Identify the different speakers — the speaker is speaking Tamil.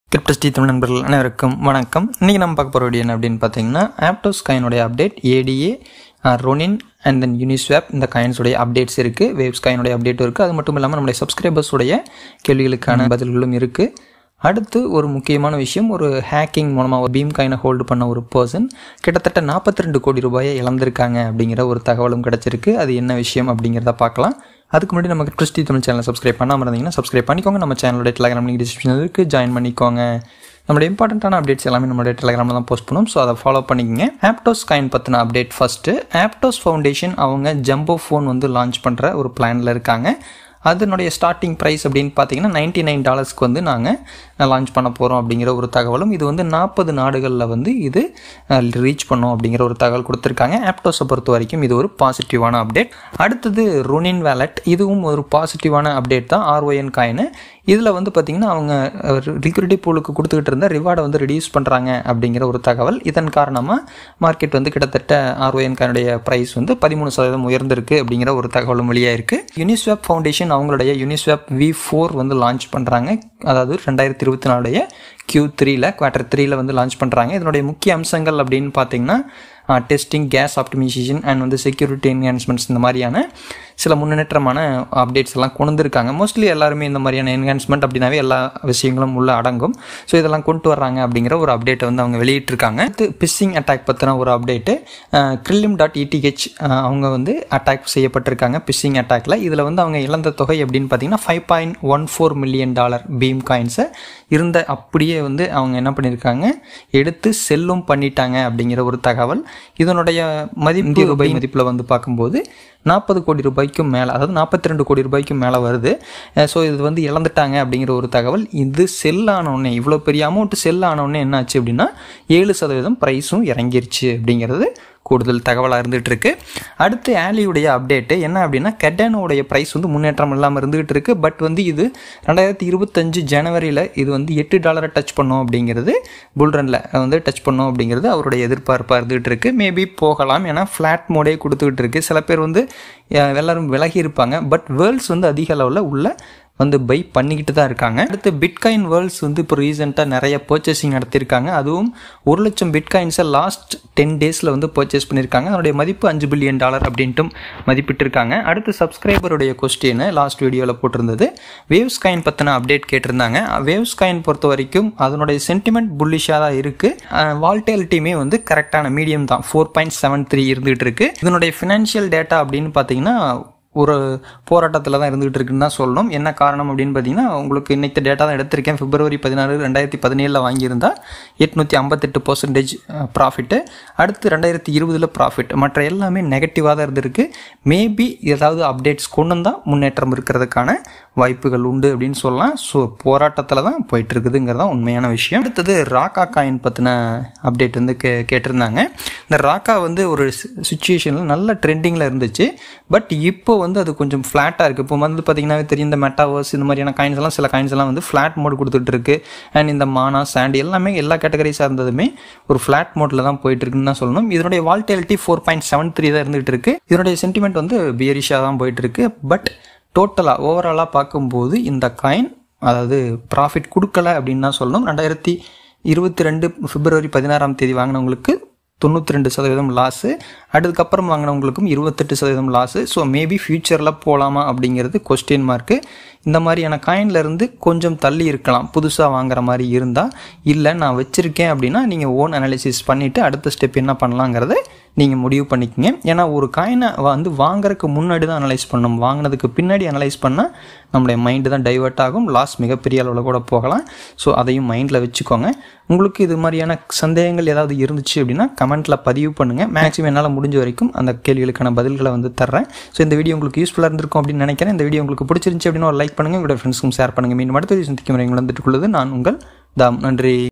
Speaker 1: கிரிப்டஸ்டி தமிழ் நண்பர்கள் அனைவருக்கும் வணக்கம் இன்றைக்கி நம்ம பார்க்க போகிற வீடியோ என்ன அப்படின்னு பார்த்தீங்கன்னா ஆப்டோஸ் காயினுடைய update ADA Ronin and then Uniswap இந்த காயின்ஸுடைய அப்டேட்ஸ் இருக்குது வேவ்ஸ் காயினுடைய அப்டேட்டும் இருக்குது அது மட்டும் இல்லாமல் நம்முடைய சப்ஸ்கிரைபர்ஸுடைய கேள்விகளுக்கான பதில்களும் இருக்குது அடுத்து ஒரு முக்கியமான விஷயம் ஒரு ஹேக்கிங் மூலமாக ஒரு பீம் காயினை ஹோல்டு பண்ண ஒரு பர்சன் கிட்டத்தட்ட நாற்பத்தி ரெண்டு கோடி ரூபாயை இழந்திருக்காங்க அப்படிங்கிற ஒரு தகவலும் கிடச்சிருக்கு அது என்ன விஷயம் அப்படிங்கிறத பார்க்கலாம் அதுக்கு முன்னாடி நம்ம கிறிஸ்டி தமிழ் சேனலை சப்ஸ்கிரைப் பண்ணாமல் இருந்தீங்கன்னா சப்ஸ்கிரைப் பண்ணிக்கோங்க நம்ம சேனலோட டெலிகிராம் லிங்க் டிஸ்கிரிப்ஷன் இருக்குது ஜாயின் பண்ணிக்கோங்க நம்மளோட இம்பார்ட்டண்ட்டான அப்டேட்ஸ் எல்லாமே நம்மளுடைய டெலிகிராமில் தான் போஸ்ட் பண்ணுவோம் ஸோ அதை ஃபாலோ பண்ணிக்கங்க ஆப்டோஸ் காயின் பற்றின அப்டேட் ஃபஸ்ட்டு ஆப்டோஸ் ஃபவுண்டேஷன் அவங்க ஜம்போ ஃபோன் வந்து லான்ச் பண்ணுற ஒரு பிளானில் இருக்காங்க அதனுடைய ஸ்டார்டிங் ப்ரைஸ் அப்படின்னு பார்த்தீங்கன்னா நைன்ட்டி நைன் டாலர்ஸ்க்கு வந்து நாங்கள் லான்ச் பண்ண போகிறோம் அப்படிங்கிற ஒரு தகவலும் இது வந்து நாற்பது நாடுகளில் வந்து இது ரீச் பண்ணோம் அப்படிங்கிற ஒரு தகவல் கொடுத்துருக்காங்க ஆப்டோஸை பொறுத்த வரைக்கும் இது ஒரு பாசிட்டிவான அப்டேட் அடுத்தது ருனின் வேலட் இதுவும் ஒரு பாசிட்டிவான அப்டேட் தான் ஆர்ஒஎன் காயின் இதில் வந்து பார்த்திங்கன்னா அவங்க லிக்விடிட்டி பூலுக்கு கொடுத்துக்கிட்டு இருந்த ரிவார்டை வந்து ரெடியூஸ் பண்ணுறாங்க அப்படிங்கிற ஒரு தகவல் இதன் காரணமாக மார்க்கெட் வந்து கிட்டத்தட்ட ஆர்ஒஎன் காயினுடைய ப்ரைஸ் வந்து பதிமூணு சதவீதம் உயர்ந்திருக்கு அப்படிங்கிற ஒரு தகவலும் வெளியாக இருக்குது யூனிஸ்வாப் ஃபவுண்டேஷன் அவங்களுடைய யூனிஸ்வாப் வி ஃபோர் வந்து லான்ச் பண்ணுறாங்க அதாவது ரெண்டாயிரத்தி இருபத்தி நாலுடைய கியூ த்ரீல குவார்டர் த்ரீல வந்து லான்ச் பண்ணுறாங்க இதனுடைய முக்கிய அம்சங்கள் அப்படின்னு பார்த்தீங்கன்னா டெஸ்டிங் கேஸ் ஆப்டிமைசேஷன் அண்ட் வந்து செக்யூரிட்டி என்ஹான்ஸ்மெண்ட்ஸ் இந்த மாதிரியான சில முன்னேற்றமான அப்டேட்ஸ் எல்லாம் கொண்டு வந்திருக்காங்க மோஸ்ட்லி எல்லாருமே இந்த மாதிரியான என்ஹான்ஸ்மெண்ட் அப்படின்னாவே எல்லா விஷயங்களும் உள்ள அடங்கும் ஸோ இதெல்லாம் கொண்டு வர்றாங்க அப்படிங்கிற ஒரு அப்டேட்டை வந்து அவங்க வெளியிட்டிருக்காங்க அடுத்து பிஸ்ஸிங் அட்டாக் பற்றின ஒரு அப்டேட்டு கிரில்லிம் டாட் இடிஹெச் அவங்க வந்து அட்டாக் செய்யப்பட்டிருக்காங்க பிஸ்ஸிங் அட்டாக்ல இதில் வந்து அவங்க இழந்த தொகை அப்படின்னு பார்த்தீங்கன்னா five point one four million dollar Beam காயின்ஸை இருந்த அப்படியே வந்து அவங்க என்ன பண்ணியிருக்காங்க எடுத்து செல்லும் பண்ணிட்டாங்க அப்படிங்கிற ஒரு தகவல் இதனுடைய மதி இந்திய ரூபாய் மதிப்பில் வந்து பார்க்கும்போது நாற்பது கோடி ரூபாய்க்கும் மேலே அதாவது நாற்பத்தி ரெண்டு கோடி ரூபாய்க்கும் மேலே வருது ஸோ இது வந்து இழந்துட்டாங்க அப்படிங்கிற ஒரு தகவல் இது செல் ஆனோடனே இவ்வளோ பெரிய அமௌண்ட் செல் ஆனோடனே என்ன ஆச்சு அப்படின்னா ஏழு சதவீதம் ப்ரைஸும் இறங்கிருச்சு அப்படிங்கிறது கூடுதல் தகவலாக இருந்துகிட்டு இருக்கு அடுத்து ஆலியுடைய அப்டேட்டு என்ன அப்படின்னா கெட்டனோடைய ப்ரைஸ் வந்து முன்னேற்றம் இல்லாமல் இருந்துகிட்டு இருக்கு பட் வந்து இது ரெண்டாயிரத்தி இருபத்தஞ்சு ஜனவரியில் இது வந்து எட்டு டாலரை டச் பண்ணோம் அப்படிங்கிறது புல்ரனில் வந்து டச் பண்ணோம் அப்படிங்கிறது அவருடைய எதிர்பார்ப்பாக இருந்துகிட்டு இருக்கு மேபி போகலாம் ஏன்னா ஃப்ளாட் மோடே கொடுத்துக்கிட்டு இருக்கு சில பேர் வந்து எல்லாரும் விலகி இருப்பாங்க பட் வேர்ல்ட்ஸ் வந்து அதிக அளவில் உள்ள வந்து பை பண்ணிக்கிட்டு தான் இருக்காங்க அடுத்து பிட்காயின் வேர்ல்ட்ஸ் வந்து இப்போ ரீசெண்டாக நிறைய பர்ச்சேசிங் நடத்தியிருக்காங்க அதுவும் ஒரு லட்சம் பிட்காயின்ஸை லாஸ்ட் டென் டேஸில் வந்து பர்ச்சேஸ் பண்ணியிருக்காங்க அதனுடைய மதிப்பு அஞ்சு பில்லியன் டாலர் அப்படின்ட்டும் மதிப்பிட்டிருக்காங்க அடுத்து சப்ஸ்கிரைபருடைய கொஸ்டின் லாஸ்ட் வீடியோவில் போட்டிருந்தது வேவ்ஸ் காயின் பற்றின அப்டேட் கேட்டிருந்தாங்க வேவ்ஸ் காயின் பொறுத்த வரைக்கும் அதனுடைய சென்டிமெண்ட் புல்லிஷாக தான் இருக்குது வால்டேலிட்டியுமே வந்து கரெக்டான மீடியம் தான் ஃபோர் பாயிண்ட் செவன் த்ரீ இருந்துகிட்டு இருக்கு இதனுடைய ஃபினான்ஷியல் டேட்டா அப்படின்னு பார்த்தீங்கன்னா ஒரு போராட்டத்தில் தான் இருந்துகிட்டு இருக்குன்னு தான் சொல்லணும் என்ன காரணம் அப்படின்னு பார்த்தீங்கன்னா உங்களுக்கு இன்னைக்கு டேட்டா தான் எடுத்திருக்கேன் பிப்ரவரி பதினாறு ரெண்டாயிரத்தி பதினேழில் வாங்கியிருந்தா எட்நூற்றி ஐம்பத்தெட்டு பர்சன்டேஜ் ப்ராஃபிட்டு அடுத்து ரெண்டாயிரத்தி இருபதில் ப்ராஃபிட் மற்ற எல்லாமே நெகட்டிவாக தான் இருந்திருக்கு மேபி ஏதாவது அப்டேட்ஸ் கொண்டு வந்தால் முன்னேற்றம் இருக்கிறதுக்கான வாய்ப்புகள் உண்டு அப்படின்னு சொல்லலாம் ஸோ போராட்டத்தில் தான் போயிட்டு இருக்குதுங்கிறது தான் உண்மையான விஷயம் அடுத்தது ராக்கா காயின் பற்றின அப்டேட் வந்து கே கேட்டிருந்தாங்க இந்த ராக்கா வந்து ஒரு சுச்சுவேஷனில் நல்ல ட்ரெண்டிங்கில் இருந்துச்சு பட் இப்போ வந்து அது கொஞ்சம் ஃப்ளாட்டாக இருக்குது இப்போ வந்து பார்த்தீங்கன்னா தெரியும் இந்த மெட்டாவர்ஸ் இந்த மாதிரியான காயின்ஸ் எல்லாம் சில காயின்ஸ் எல்லாம் வந்து ஃப்ளாட் மோட் கொடுத்துட்டு இருக்கு அண்ட் இந்த மானா சாண்ட் எல்லாமே எல்லா கேட்டகரி சார்ந்ததுமே ஒரு ஃப்ளாட் மோட்டில் தான் போயிட்டு இருக்குன்னு தான் சொல்லணும் இதனுடைய volatility four point seven three தான் இருந்துகிட்டு இருக்கு இதனுடைய சென்டிமெண்ட் வந்து பியரிஷாக தான் போயிட்டு இருக்கு பட் டோட்டலாக ஓவராலாக பார்க்கும்போது இந்த காயின் அதாவது ப்ராஃபிட் கொடுக்கல அப்படின்னு தான் சொல்லணும் ரெண்டாயிரத்தி இருபத்தி ரெண்டு பிப்ரவரி பதினாறாம் தேதி வாங்கினவங்களுக்கு தொண்ணூற்றி ரெண்டு சதவீதம் லாஸு அதுக்கப்புறம் வாங்கினவங்களுக்கும் இருபத்தெட்டு சதவீதம் லாஸு ஸோ மேபி ஃப்யூச்சரில் போகலாமா அப்படிங்கிறது கொஸ்டின் மார்க்கு இந்த மாதிரியான காயின்லேருந்து கொஞ்சம் தள்ளி இருக்கலாம் புதுசாக வாங்குற மாதிரி இருந்தால் இல்லை நான் வச்சுருக்கேன் அப்படின்னா நீங்கள் ஓன் அனாலிசிஸ் பண்ணிவிட்டு அடுத்த ஸ்டெப் என்ன பண்ணலாங்கிறத நீங்கள் முடிவு பண்ணிக்கங்க ஏன்னா ஒரு காயினை வந்து வாங்குறதுக்கு முன்னாடி தான் அனலைஸ் பண்ணணும் வாங்கினதுக்கு பின்னாடி அனலைஸ் பண்ணால் நம்மளுடைய மைண்டு தான் டைவெர்ட் ஆகும் லாஸ் மிகப்பெரிய அளவில் கூட போகலாம் ஸோ அதையும் மைண்டில் வச்சுக்கோங்க உங்களுக்கு இது மாதிரியான சந்தேகங்கள் ஏதாவது இருந்துச்சு அப்படின்னா கமெண்ட்டில் பதிவு பண்ணுங்கள் மேக்ஸிமம் என்னால் முடிஞ்ச வரைக்கும் அந்த கேள்விகளுக்கான பதில்களை வந்து தர்றேன் ஸோ இந்த வீடியோ உங்களுக்கு யூஸ்ஃபுல்லாக இருந்திருக்கும் அப்படின்னு நினைக்கிறேன் இந்த வீடியோ உங்களுக்கு பிடிச்சிருந்துச்சு அப்படின்னு ஒரு லைக் பண்ணுங்கள் உங்களோட ஃப்ரெண்ட்ஸ்க்கும் ஷேர் பண்ணுங்கள் மீண்டும் அடுத்த வீடியோ சந்திக்கும் வரை வந்துட்டு உள்ளது நான் உங்கள் தாம் நன்றி